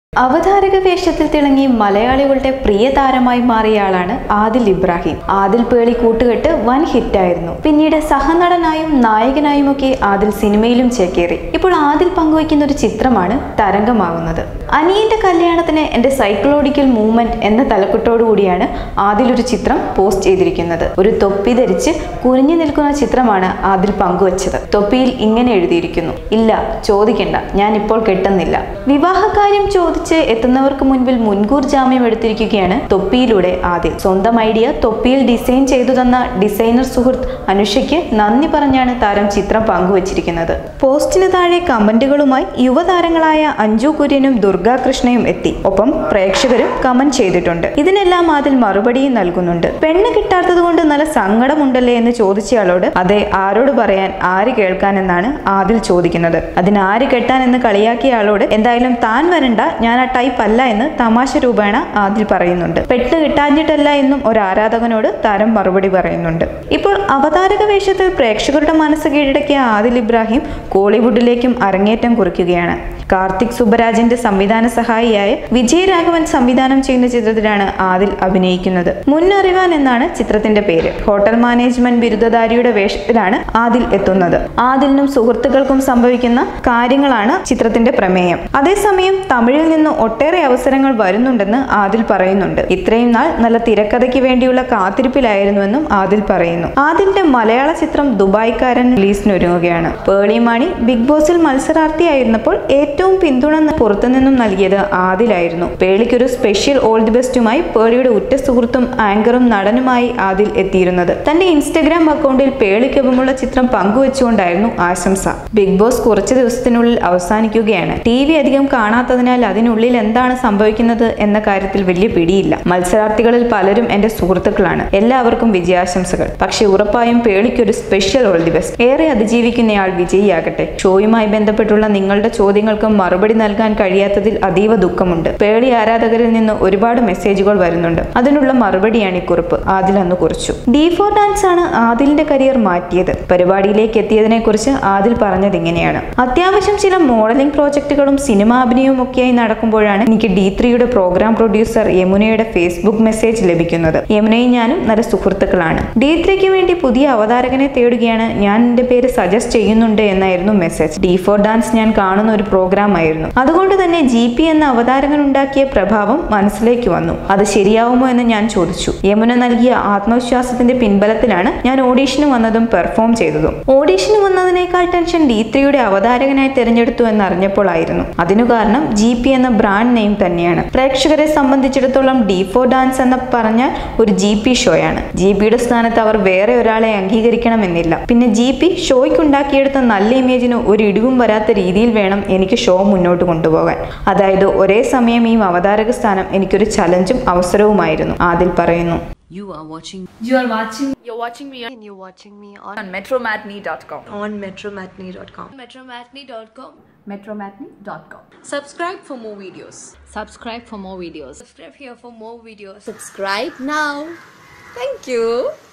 അവതാരക വേഷത്തിൽ തിളങ്ങി മലയാളികളുടെ പ്രിയ താരമായി മാറിയ ആളാണ് ആദിൽ ഇബ്രാഹിം ആദിൽ പേളി കൂട്ടുകെട്ട് വൻ ഹിറ്റായിരുന്നു പിന്നീട് സഹനടനായും നായകനായുമൊക്കെ ആദിൽ സിനിമയിലും ചേക്കേറി ഇപ്പോൾ ആദിൽ പങ്കുവയ്ക്കുന്ന ഒരു ചിത്രമാണ് തരംഗമാകുന്നത് അനിയന്റെ കല്യാണത്തിന് എന്റെ സൈക്ലോഡിക്കൽ മൂവ്മെന്റ് എന്ന തലക്കെട്ടോടുകൂടിയാണ് ആദിൽ ഒരു ചിത്രം പോസ്റ്റ് ചെയ്തിരിക്കുന്നത് ഒരു തൊപ്പി ധരിച്ച് കുനിഞ്ഞു നിൽക്കുന്ന ചിത്രമാണ് ആദിൽ പങ്കുവച്ചത് തൊപ്പിയിൽ ഇങ്ങനെ എഴുതിയിരിക്കുന്നു ഇല്ല ചോദിക്കണ്ട ഞാൻ ഇപ്പോൾ കെട്ടുന്നില്ല വിവാഹകാര്യം ചോദിച്ച് എത്തുന്നവർക്ക് മുൻപിൽ മുൻകൂർ ജാമ്യം എടുത്തിരിക്കുകയാണ് തൊപ്പിയിലൂടെ ആദിൽ സ്വന്തം ഐഡിയ തൊപ്പിയിൽ ഡിസൈൻ ചെയ്തു തന്ന ഡിസൈനർ സുഹൃത്ത് അനുഷയ്ക്ക് നന്ദി പറഞ്ഞാണ് താരം ചിത്രം പങ്കുവച്ചിരിക്കുന്നത് പോസ്റ്റിന് താഴെ കമന്റുകളുമായി യുവതാരങ്ങളായ അഞ്ജു കുര്യനും ദുർഗാ കൃഷ്ണയും എത്തി ഒപ്പം പ്രേക്ഷകരും കമന്റ് ചെയ്തിട്ടുണ്ട് ഇതിനെല്ലാം ആദിൽ മറുപടിയും നൽകുന്നുണ്ട് പെണ്ണ് കിട്ടാത്തത് കൊണ്ട് നല്ല സങ്കടമുണ്ടല്ലേ എന്ന് ചോദിച്ചയാളോട് അതെ ആരോട് പറയാൻ ആര് കേൾക്കാൻ എന്നാണ് ആദിൽ ചോദിക്കുന്നത് അതിന് ആര് കെട്ടാൻ എന്ന് കളിയാക്കിയ ആളോട് എന്തായാലും താൻ വരണ്ട ഞാൻ ആ ടൈപ്പ് അല്ല എന്ന് തമാശ രൂപേണ ആദിൽ പറയുന്നുണ്ട് പെട്ട് കിട്ടാഞ്ഞിട്ടല്ല എന്നും ഒരു ആരാധകനോട് താരം മറുപടി പറയുന്നുണ്ട് ഇപ്പോൾ അവതാരക വേഷത്തിൽ പ്രേക്ഷകരുടെ മനസ്സ് കീഴടക്കിയ ആദിൽ ഇബ്രാഹിം കോളിവുഡിലേക്കും അരങ്ങേറ്റം കുറിക്കുകയാണ് കാർത്തിക് സുബരാജിന്റെ സംവിധാന സഹായിയായ വിജയരാഘവൻ സംവിധാനം ചെയ്യുന്ന ചിത്രത്തിലാണ് ആദിൽ അഭിനയിക്കുന്നത് മുന്നറിവാൻ എന്നാണ് ചിത്രത്തിന്റെ പേര് ഹോട്ടൽ മാനേജ്മെന്റ് ബിരുദധാരിയുടെ വേഷത്തിലാണ് ആദിൽ എത്തുന്നത് ആദിലിനും സുഹൃത്തുക്കൾക്കും സംഭവിക്കുന്ന കാര്യങ്ങളാണ് ചിത്രത്തിന്റെ പ്രമേയം അതേസമയം തമിഴിൽ നിന്ന് ഒട്ടേറെ അവസരങ്ങൾ വരുന്നുണ്ടെന്ന് ആദിൽ പറയുന്നുണ്ട് ഇത്രയും നാൾ നല്ല തിരക്കഥയ്ക്ക് വേണ്ടിയുള്ള കാത്തിരിപ്പിലായിരുന്നുവെന്നും ആദിൽ പറയുന്നു ആദിലിന്റെ മലയാള ചിത്രം ദുബായ്ക്കാരൻ റിലീസിനൊരുങ്ങുകയാണ് പേളിമാണി ബിഗ് ബോസിൽ മത്സരാർത്ഥിയായിരുന്നപ്പോൾ ഏറ്റവും പിന്തുണ പുറത്തുനിന്നും നൽകിയത് ആദിലായിരുന്നു പേളിക്കൊരു സ്പെഷ്യൽ ഓൾ ദി ബെസ്റ്റുമായി പേളിയുടെ ഉറ്റ സുഹൃത്തും ആങ്കറും നടനുമായി ആദിൽ എത്തിയിരുന്നത് തന്റെ ഇൻസ്റ്റഗ്രാം അക്കൗണ്ടിൽ പേളിക്കൊപ്പമുള്ള ചിത്രം പങ്കുവെച്ചുകൊണ്ടായിരുന്നു ആശംസ ബിഗ് ബോസ് കുറച്ച് ദിവസത്തിനുള്ളിൽ അവസാനിക്കുകയാണ് ടി വി അധികം കാണാത്തതിനാൽ അതിനുള്ളിൽ എന്താണ് സംഭവിക്കുന്നത് എന്ന കാര്യത്തിൽ വലിയ പിടിയില്ല മത്സരാർത്ഥികളിൽ പലരും എന്റെ സുഹൃത്തുക്കളാണ് എല്ലാവർക്കും വിജയാശംസകൾ പക്ഷെ ഉറപ്പായും പേളിക്കൊരു സ്പെഷ്യൽ ഓൾ ദി ബെസ്റ്റ് ഏറെ അതിജീവിക്കുന്നയാൾ വിജയിയാകട്ടെ ഷോയുമായി ബന്ധപ്പെട്ടുള്ള നിങ്ങളുടെ ചോദ്യങ്ങൾക്ക് മറുപടി നൽകാൻ കഴിയാത്തതിൽ അതീവ ദുഃഖമുണ്ട് പേളി ആരാധകരിൽ നിന്ന് ഒരുപാട് മെസ്സേജുകൾ വരുന്നുണ്ട് അതിനുള്ള മറുപടിയാണ് ഈ കുറിപ്പ് ആദിൽ അന്ന് കുറിച്ചു ഡി ഫോർ ഡാൻസ് ആണ് ആദിലിന്റെ കരിയർ മാറ്റിയത് പരിപാടിയിലേക്ക് എത്തിയതിനെ കുറിച്ച് ആദിൽ പറഞ്ഞത് ഇങ്ങനെയാണ് അത്യാവശ്യം ചില മോഡലിംഗ് പ്രോജക്റ്റുകളും സിനിമാഭിനയവും ഒക്കെയായി നടക്കുമ്പോഴാണ് എനിക്ക് ഡി ത്രീയുടെ പ്രോഗ്രാം പ്രൊഡ്യൂസർ യമുനയുടെ ഫേസ്ബുക്ക് മെസ്സേജ് ലഭിക്കുന്നത് യമുനയും ഞാനും നല്ല സുഹൃത്തുക്കളാണ് ഡി ത്രീക്ക് വേണ്ടി പുതിയ അവതാരകനെ തേടുകയാണ് ഞാൻ എന്റെ പേര് സജസ്റ്റ് ചെയ്യുന്നുണ്ട് എന്നായിരുന്നു മെസ്സേജ് ഡി ഫോർ ഡാൻസ് ഞാൻ കാണുന്ന ഒരു പ്രോഗ്രാം ആയിരുന്നു അതുകൊണ്ട് തന്നെ ജി പി എന്ന അവതാരകൻ ഉണ്ടാക്കിയ പ്രഭാവം മനസ്സിലേക്ക് വന്നു അത് ശരിയാവുമോ എന്ന് ഞാൻ ചോദിച്ചു യമുന നൽകിയ ആത്മവിശ്വാസത്തിന്റെ പിൻബലത്തിലാണ് ഞാൻ ഓഡീഷന് വന്നതും പെർഫോം ചെയ്തതും ഓഡീഷന് വന്നതിനേക്കാൾ ടെൻഷൻ ഡി ത്രീയുടെ അവതാരകനായി തിരഞ്ഞെടുത്തു എന്ന് അറിഞ്ഞപ്പോഴായിരുന്നു അതിനു കാരണം ജി പി എന്ന ബ്രാൻഡ് നെയിം തന്നെയാണ് പ്രേക്ഷകരെ സംബന്ധിച്ചിടത്തോളം ഡി ഫോർ ഡാൻസ് എന്ന് പറഞ്ഞാൽ ഒരു ജി പി ഷോയാണ് ജി പിയുടെ സ്ഥാനത്ത് അവർ വേറെ ഒരാളെ അംഗീകരിക്കണമെന്നില്ല പിന്നെ ജി പി ഷോയ്ക്ക് ഉണ്ടാക്കിയെടുത്ത നല്ല ഇമേജിന് ഒരു ഇടിവും വരാത്ത രീതിയിൽ വേണം എനിക്ക് ഷോ മുന്നോട്ട് കൊണ്ടുപോകാൻ അതായത് ഒരേ സമയം ഈ അവതാരക സ്ഥാനം എനിക്കൊരു ചലഞ്ചും അവസരവുമായിരുന്നു ആദിൽ പറയുന്നു You are watching You are watching You're watching me and you're watching me on, on metromatney.com. on metromatney.com. Metromatney.com. Metromatney.com. Subscribe for more videos. subscribe for more videos Subscribe here for more videos. subscribe now. Thank you.